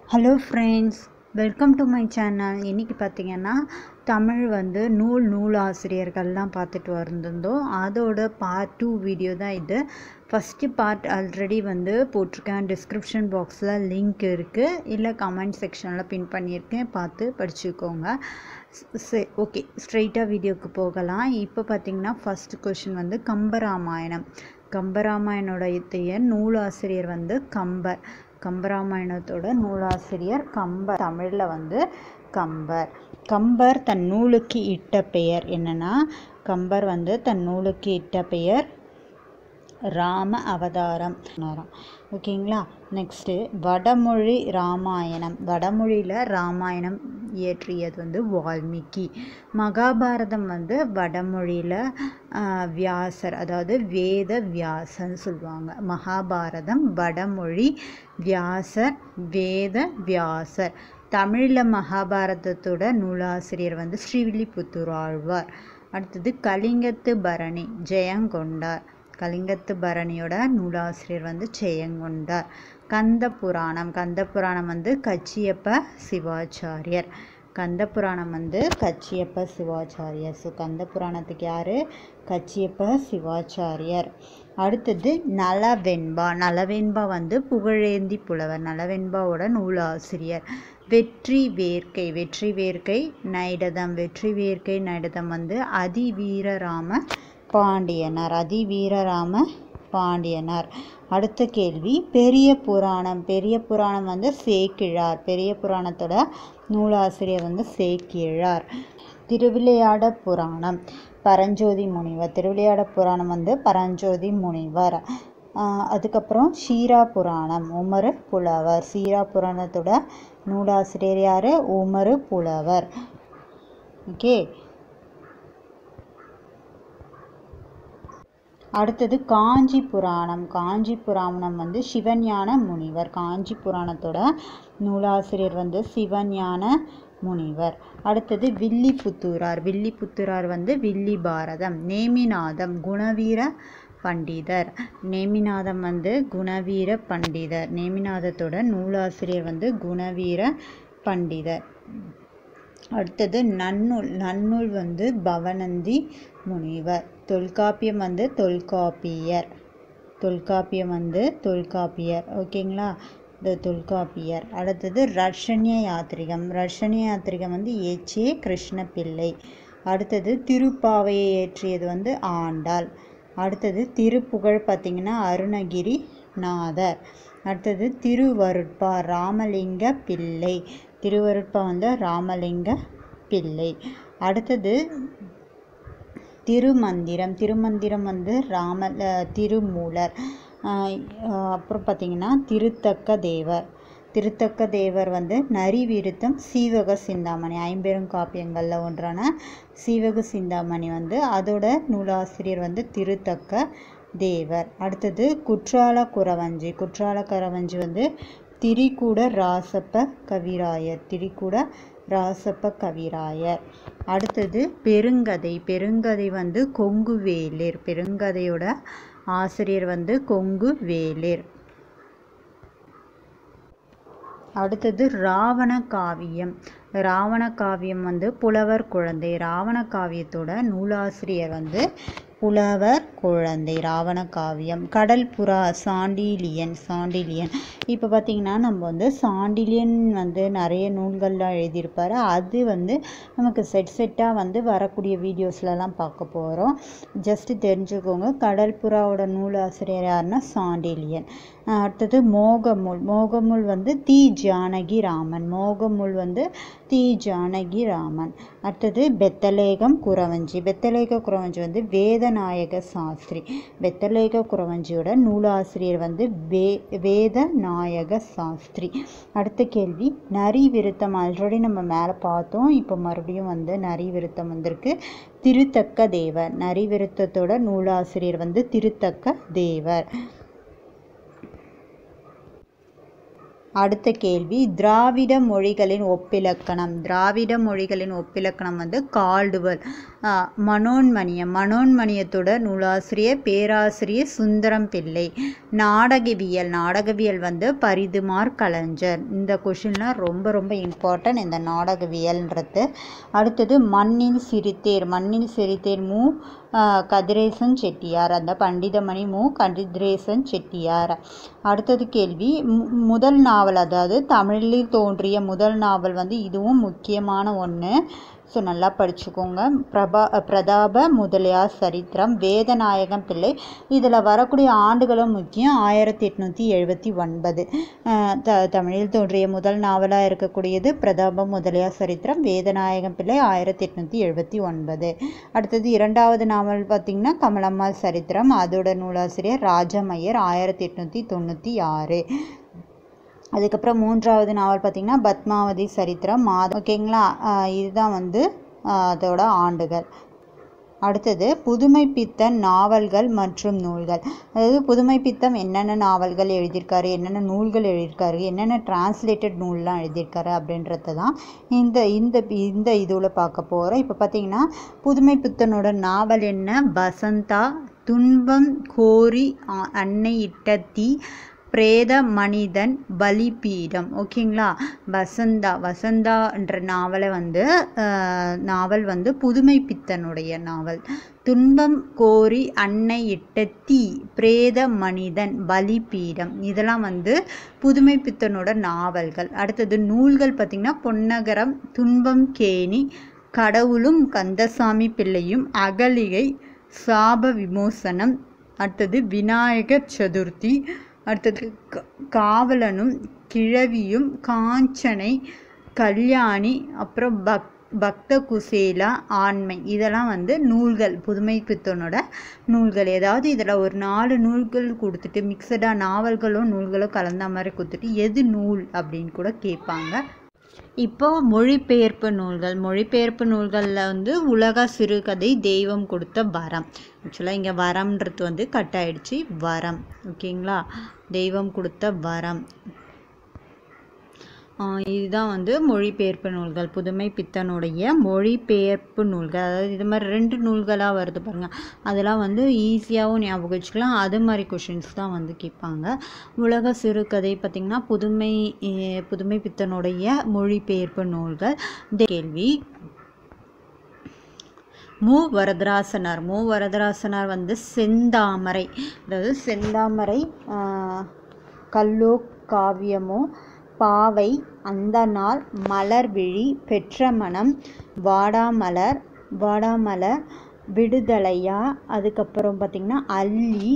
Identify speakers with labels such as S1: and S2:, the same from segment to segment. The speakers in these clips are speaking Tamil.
S1: hello friends welcome to my channel இன்றைக்கி பார்த்தீங்கன்னா தமிழ் வந்து நூல் நூலாசிரியர்கள்லாம் பார்த்துட்டு வந்திருந்தோம் அதோட பார்ட் டூ வீடியோ தான் இது ஃபஸ்ட்டு பார்ட் ஆல்ரெடி வந்து போட்டிருக்கேன் டிஸ்கிரிப்ஷன் பாக்ஸில் லிங்க் இருக்குது இல்லை கமெண்ட் செக்ஷனில் பின் பண்ணியிருக்கேன் பார்த்து படிச்சுக்கோங்க சரி ஓகே ஸ்ட்ரெயிட்டாக வீடியோக்கு போகலாம் இப்போ பார்த்தீங்கன்னா ஃபஸ்ட் கொஷின் வந்து கம்பராமாயணம் கம்பராமாயணோடைய நூலாசிரியர் வந்து கம்பர் கம்பராமாயணத்தோட நூலாசிரியர் கம்பர் தமிழில் வந்து கம்பர் கம்பர் தன் நூலுக்கு இட்ட பெயர் என்னன்னா கம்பர் வந்து தன் நூலுக்கு இட்ட பெயர் ராம அவதாரம் ஓகேங்களா நெக்ஸ்ட்டு வடமொழி ராமாயணம் வடமொழியில் ராமாயணம் இயற்றியது வந்து வால்மீகி மகாபாரதம் வந்து வடமொழியில் வியாசர் அதாவது வேத வியாசன்னு சொல்லுவாங்க மகாபாரதம் வடமொழி வியாசர் வேத வியாசர் தமிழில் மகாபாரதத்தோட நூலாசிரியர் வந்து ஸ்ரீவில்லிபுத்தூர் ஆழ்வார் அடுத்தது கலிங்கத்து பரணி ஜெயங்கொண்டார் கலிங்கத்து பரணியோட நூலாசிரியர் வந்து ஜெயங்கொண்டார் கந்த புராணம் கந்த புராணம் வந்து கச்சியப்ப சிவாச்சாரியர் கந்த புராணம் வந்து கச்சியப்ப சிவாச்சாரியர் ஸோ கந்த புராணத்துக்கு யார் கச்சியப்ப சிவாச்சாரியர் அடுத்தது நலவெண்பா நலவெண்பா வந்து புகழேந்தி புலவர் நலவெண்பாவோட நூலாசிரியர் வெற்றி வேர்க்கை வெற்றி வேர்க்கை நைடதம் வெற்றி வேர்க்கை நைடதம் வந்து அதிவீரராம பாண்டியனார் அதிவீரராம பாண்டியனார் அடுத்த கேள்வி பெரிய புராணம் பெரிய புராணம் வந்து சேக்கிழார் பெரிய புராணத்தோட நூலாசிரியர் வந்து சேக்கிழார் திருவிளையாட புராணம் பரஞ்சோதி முனிவர் திருவிளையாட புராணம் வந்து பரஞ்சோதி முனிவர் அதுக்கப்புறம் ஷீரா புராணம் உமரு புலவர் சீரா புராணத்தோட நூலாசிரியர் யார் உமரு புலவர் ஓகே அடுத்தது காஞ்சி புராணம் காஞ்சி புராணம் வந்து சிவஞான முனிவர் காஞ்சி புராணத்தோட நூலாசிரியர் வந்து சிவஞான முனிவர் அடுத்தது வில்லிபுத்தூரார் வில்லிபுத்தூரார் வந்து வில்லி பாரதம் நேமிநாதம் குணவீர பண்டிதர் நேமிநாதம் வந்து குணவீர பண்டிதர் நேமிநாதத்தோட நூலாசிரியர் வந்து குணவீர பண்டிதர் அடுத்தது நன்னூல் நன்னூல் வந்து பவனந்தி முனிவர் தொல்காப்பியம் வந்து தொல்காப்பியர் தொல்காப்பியம் வந்து தொல்காப்பியர் ஓகேங்களா இந்த தொல்காப்பியர் அடுத்தது ரஷன்ய யாத்திரிகம் ரஷன்ய யாத்திரிகம் வந்து ஏச்சியே கிருஷ்ணபிள்ளை அடுத்தது திருப்பாவையை ஏற்றியது வந்து ஆண்டாள் அடுத்தது திருப்புகழ் பார்த்திங்கன்னா அருணகிரி நாதர் அடுத்தது திருவருட்பா ராமலிங்க பிள்ளை திருவருட்பா வந்து ராமலிங்க பிள்ளை அடுத்தது திருமந்திரம் திருமந்திரம் வந்து ராம திருமூலர் அப்புறம் பார்த்திங்கன்னா திருத்தக்க தேவர் திருத்தக்க தேவர் வந்து நரி விருத்தம் சீவக சிந்தாமணி ஐம்பெரும் காப்பியங்களில் ஒன்றான சீவக சிந்தாமணி வந்து அதோட நூலாசிரியர் வந்து திருத்தக்க தேவர் அடுத்தது குற்றால குறவஞ்சி குற்றால குறவஞ்சி வந்து திரிகூட ராசப்ப கவிராயர் திரிகூட ராசப்ப கவிராயர் அடுத்தது பெருங்கதை பெருங்கதை வந்து கொங்கு வேளிர் பெருங்கதையோட ஆசிரியர் வந்து கொங்கு வேளிர் அடுத்தது ராவண காவியம் ராவண காவியம் வந்து புலவர் குழந்தை ராவண காவியத்தோட நூலாசிரியர் வந்து புலவர் குழந்தை ராவண காவியம் கடல் புறா சாண்டிலியன் சாண்டிலியன் இப்போ பார்த்திங்கன்னா நம்ம வந்து சாண்டிலியன் வந்து நிறைய நூல்கள்லாம் எழுதியிருப்பார் அது வந்து நமக்கு செட் செட்டாக வந்து வரக்கூடிய வீடியோஸ்லலாம் பார்க்க போகிறோம் ஜஸ்ட்டு தெரிஞ்சுக்கோங்க கடல் புறாவோட நூலாசிரியர் யாருன்னா சாண்டிலியன் அடுத்தது மோகமுல் மோகமுல் வந்து தி ஜானகி ராமன் மோகமுல் வந்து தி ஜானகி ராமன் அடுத்தது பெத்தலேகம் குறவஞ்சி பெத்தலேக குறவஞ்சி வந்து வேதநாயக சாஸ்திரி பெத்தலேக குறவஞ்சியோட நூலாசிரியர் வந்து வே வேத நாயக சாஸ்திரி அடுத்த கேள்வி நரி விருத்தம் ஆல்ரெடி நம்ம மேலே பார்த்தோம் இப்போ மறுபடியும் வந்து நரி விருத்தம் வந்திருக்கு திருத்தக்க தேவர் நரி விருத்தத்தோட நூலாசிரியர் வந்து திருத்தக்க தேவர் அடுத்த கேள்வி திராவிட மொழிகளின் ஒப்பிலக்கணம் திராவிட மொழிகளின் ஒப்பிலக்கணம் வந்து கால்டுவல் ஆஹ் மனோன்மணியம் மனோன்மணியத்தோட நூலாசிரியர் பேராசிரியர் சுந்தரம் பிள்ளை நாடகவியல் நாடகவியல் வந்து பரிதுமார் கலைஞர் இந்த கொஷின்லாம் ரொம்ப ரொம்ப இம்பார்ட்டன்ட் இந்த நாடகவியல்ன்றது அடுத்தது மண்ணில் சிறுத்தேர் மண்ணில் சிறுத்தேர் மு ஆஹ் கதிரேசன் செட்டியார் அந்த பண்டிதமணி மு கதிரேசன் செட்டியார் அடுத்தது கேள்வி மு- முதல் நாவல் அதாவது தமிழில் தோன்றிய முதல் நாவல் வந்து இதுவும் முக்கியமான ஒன்று ஸோ நல்லா படிச்சுக்கோங்க பிரபா பிரதாப முதலியார் சரித்திரம் வேதநாயகம் பிள்ளை இதில் வரக்கூடிய ஆண்டுகளும் முக்கியம் ஆயிரத்தி எட்நூற்றி எழுபத்தி ஒன்பது அஹ் த தமிழில் தோன்றிய முதல் நாவலாக இருக்கக்கூடியது பிரதாப முதலியார் சரித்திரம் வேதநாயகம் பிள்ளை ஆயிரத்தி எட்நூற்றி எழுபத்தி ஒன்பது அடுத்தது இரண்டாவது நாவல் பார்த்திங்கன்னா கமலம்மாள் சரித்திரம் அதோட நூலாசிரியர் ராஜமையர் ஆயிரத்தி எட்நூற்றி தொண்ணூற்றி ஆறு அதுக்கப்புறம் மூன்றாவது நாவல் பார்த்திங்கன்னா பத்மாவதி சரித்திரம் மாதம் ஓகேங்களா ஆஹ் இதுதான் வந்து ஆஹ் அதோட ஆண்டுகள் அடுத்தது புதுமைப்பித்தன் நாவல்கள் மற்றும் நூல்கள் அதாவது புதுமைப்பித்தன் என்னென்ன நாவல்கள் எழுதியிருக்காரு என்னென்ன நூல்கள் எழுதியிருக்காரு என்னென்ன டிரான்ஸ்லேட்டட் நூல்லாம் எழுதியிருக்காரு அப்படின்றத தான் இந்த இந்த இந்த இதுவில் பார்க்க போகிறோம் இப்போ பார்த்தீங்கன்னா புதுமைப்பித்தனோட நாவல் என்ன வசந்தா துன்பம் கோரி ஆ- அன்னை இட்ட தீ பிரேத மனிதன் பலிபீடம் ஓகேங்களா வசந்தா வசந்தான்ற நாவலை வந்து அஹ், நாவல் வந்து புதுமை பித்தனுடைய நாவல் துன்பம் கோரி அன்னை இட்ட தீ பிரேத மனிதன் பலிபீடம் இதெல்லாம் வந்து புதுமை பித்தனோட நாவல்கள் அடுத்தது நூல்கள் பார்த்திங்கன்னா பொன்னகரம் துன்பம் கேணி கடவுளும் கந்தசாமி பிள்ளையும் அகலிகை சாப விமோசனம் அடுத்தது விநாயகர் சதுர்த்தி அடுத்தது க- காவலனும் கிழவியும் காஞ்சனை கல்யாணி அப்புறம் பக் பக்த குசேலா ஆண்மை இதெல்லாம் வந்து நூல்கள் புதுமை பித்தனோட நூல்கள் ஏதாவது இதில் ஒரு நாலு நூல்கள் கொடுத்துட்டு மிக்சடாக நாவல்களும் நூல்களும் கலந்த மாதிரி கொடுத்துட்டு எது நூல் அப்படின்னு கூட கேட்பாங்க இப்போ மொழிபெயர்ப்பு நூல்கள் மொழிபெயர்ப்பு நூல்களில் வந்து உலக சிறுகதை தெய்வம் கொடுத்த வரம் ஆக்சுவலாக இங்கே வரம்ன்றது வந்து கட் ஆயிடுச்சு வரம் ஓகேங்களா தெய்வம் கொடுத்த வரம் ஆஹ் இதுதான் வந்து மொழிபெயர்ப்பு நூல்கள் புதுமை பித்தனுடைய மொழிபெயர்ப்பு நூல்கள் அதாவது இது மாதிரி ரெண்டு நூல்களாக வருது பாருங்க அதெல்லாம் வந்து ஈஸியாகவும் ஞாபகம் வச்சுக்கலாம் அது மாதிரி கொஷின்ஸ் தான் வந்து கேட்பாங்க உலக சிறுகதை பார்த்திங்கன்னா புதுமை அஹ் புதுமை பித்தனுடைய மொழிபெயர்ப்பு நூல்கள் இந்த கேள்வி மு வரதராசனார் மு வரதராசனார் வந்து செந்தாமரை அதாவது செந்தாமரை ஆஹ், கல்லோ காவியமோ பாவை அந்த நாள் மலர்விழி பெற்ற மனம் வாடாமலர் வாடாமலர் விடுதலையா அதுக்கப்புறம் பார்த்திங்கன்னா அல்லி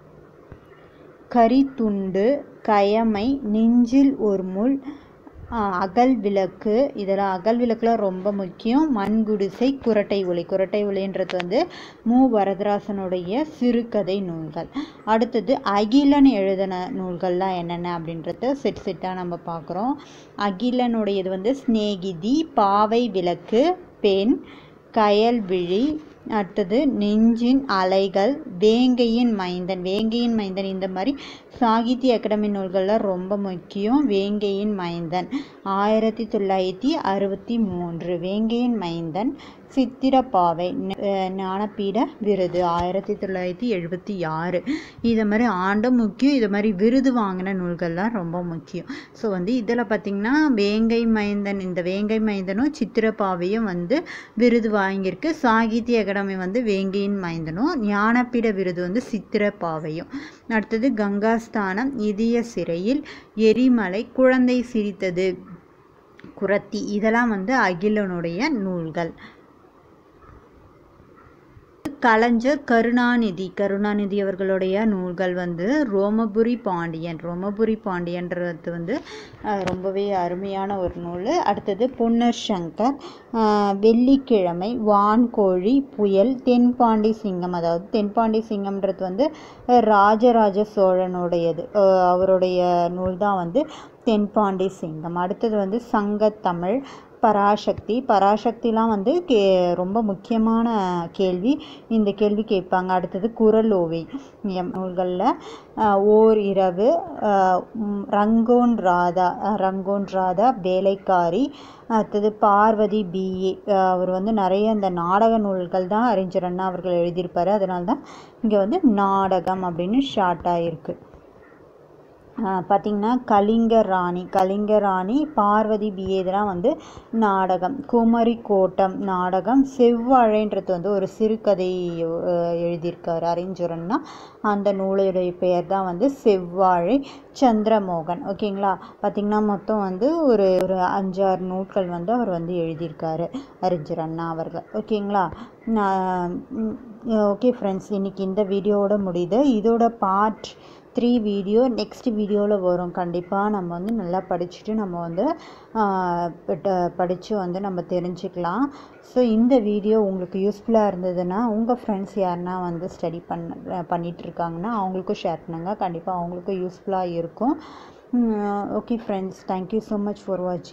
S1: கரித்துண்டு கயமை நெஞ்சில் ஒரு முள் ஆஹ் அகல் விளக்கு இதெல்லாம் அகல் விளக்குலாம் ரொம்ப முக்கியம் மண்குடிசை குரட்டை ஒளி குரட்டை ஒளின்றது வந்து மு வரதராசனுடைய சிறுகதை நூல்கள் அடுத்தது அகிலன் எழுதின நூல்கள்லாம் என்னென்ன அப்படின்றத செட் செட்டாக நம்ம பார்க்குறோம் அகிலனுடையது வந்து சிநேகிதி பாவை விளக்கு பெண் கயல்விழி அடுத்தது நெஞ்சின் அலைகள் வேங்கையின் மைந்தன் வேங்கையின் மைந்தன் இந்த மாதிரி சாகித்ய அகாடமி நூல்கள்லாம் ரொம்ப முக்கியம் வேங்கையின் மைந்தன் ஆயிரத்தி தொள்ளாயிரத்தி அறுபத்தி மூன்று வேங்கையின் மைந்தன் சித்திரப்பாவை ஞ- அஹ் ஞானபீட விருது ஆயிரத்தி தொள்ளாயிரத்தி எழுபத்தி ஆறு இது மாதிரி ஆண்டும் முக்கியம் இது மாதிரி விருது வாங்கின நூல்கள்லாம் ரொம்ப முக்கியம் ஸோ வந்து இதில் பார்த்திங்கன்னா வேங்கை மைந்தன் இந்த வேங்கை மைந்தனும் சித்திரப்பாவையும் வந்து விருது வாங்கியிருக்கு சாகித்ய அகாடமி வந்து வேங்கையின் மைந்தனும் ஞானபீட விருது வந்து சித்திரப்பாவையும் அடுத்தது கங்காஸ்தானம் இதய சிறையில் எரிமலை குழந்தை சிரித்தது குரத்தி இதெல்லாம் வந்து அகிலனுடைய நூல்கள் கலைஞர் கருணாநிதி கருணாநிதி அவர்களுடைய நூல்கள் வந்து ரோமபுரி பாண்டியன் ரோமபுரி பாண்டியன்றது வந்து அஹ், ரொம்பவே அருமையான ஒரு நூல் அடுத்தது பொன்னர் சங்கர் அஹ், வெள்ளிக்கிழமை வான்கோழி புயல் தென்பாண்டி சிங்கம் அதாவது தென்பாண்டி சிங்கம்ன்றது வந்து அஹ், ராஜராஜ சோழனுடையது அஹ், அவருடைய நூல் தான் வந்து தென்பாண்டி சிங்கம் அடுத்தது வந்து சங்கத்தமிழ் பராசக்தி பராசக்திலாம் வந்து கே ரொம்ப முக்கியமான கேள்வி இந்த கேள்வி கேட்பாங்க அடுத்தது குரலோவை நூல்களில் ஓர் இரவு ரங்கோன் ராதா ரங்கோன் ராதா வேலைக்காரி அடுத்தது பார்வதி பிஏ அவர் வந்து நிறைய இந்த நாடக நூல்கள் தான் அறிஞர் அண்ணா அவர்கள் எழுதியிருப்பார் அதனால தான் இங்கே வந்து நாடகம் அப்படின்னு ஷார்ட் ஆகிருக்கு பார்த்திங்கன்னா கலிங்க ராணி கலிங்க ராணி பார்வதி பிஏ இதெல்லாம் வந்து நாடகம் குமரி கோட்டம் நாடகம் செவ்வாழைன்றது வந்து ஒரு சிறுகதை எழுதியிருக்காரு அறிஞரன்னா அந்த நூலுடைய பெயர் தான் வந்து செவ்வாழை சந்திரமோகன் ஓகேங்களா பார்த்திங்கன்னா மொத்தம் வந்து ஒரு ஒரு அஞ்சாறு நூட்கள் வந்து அவர் வந்து எழுதியிருக்காரு அறிஞர் அண்ணா அவர்கள் ஓகேங்களா ஓகே ஃப்ரெண்ட்ஸ் இன்றைக்கி இந்த வீடியோவோட முடியுது இதோட பார்ட் த்ரீ வீடியோ நெக்ஸ்ட் வீடியோவில் வரும் கண்டிப்பாக நம்ம வந்து நல்லா படிச்சுட்டு நம்ம வந்து படித்து வந்து நம்ம தெரிஞ்சுக்கலாம் ஸோ இந்த வீடியோ உங்களுக்கு யூஸ்ஃபுல்லாக இருந்ததுன்னா உங்கள் ஃப்ரெண்ட்ஸ் யாருன்னா வந்து ஸ்டடி பண்ண பண்ணிகிட்டு இருக்காங்கன்னா அவங்களுக்கும் ஷேர் பண்ணுங்கள் கண்டிப்பாக அவங்களுக்கும் யூஸ்ஃபுல்லாக இருக்கும் okay friends thank you so much for வாட்சிங்